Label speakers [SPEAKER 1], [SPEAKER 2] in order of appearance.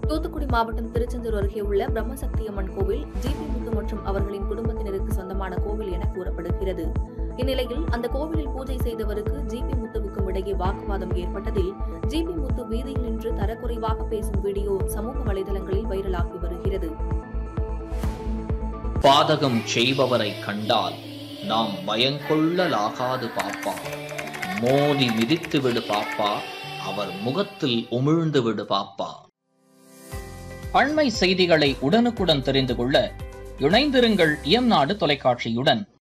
[SPEAKER 1] தூத்துக்குடி மாவட்டம் திருச்செந்தூர் அருகே உள்ள பிரம்மசக்தி அம்மன் கோவில் ஜிபி முத்து மற்றும் அவர்களின் குடும்பத்தினருக்கு சொந்தமான கோவில் என கூறப்படுகிறது இந்நிலையில் அந்த கோவிலில் பூஜை செய்தவருக்கு ஜிபி முத்துவுக்கும் இடையே வாக்குவாதம் ஏற்பட்டதில் ஜிபி முத்து வீதியில் நின்று தரக்குறைவாக பேசும் வீடியோ சமூக வலைதளங்களில் வைரலாகி வருகிறது
[SPEAKER 2] பாதகம் செய்பவரை கண்டால் நாம் பயங்கொள்ளலாகாது பாப்பா மோதி மிதித்து விடு பாப்பா அவர் முகத்தில் உமிழ்ந்து விடு பாப்பா அண்மை செய்திகளை உடனுக்குடன் தெரிந்து கொள்ள இணைந்திருங்கள் இயம்நாடு தொலைக்காட்சியுடன்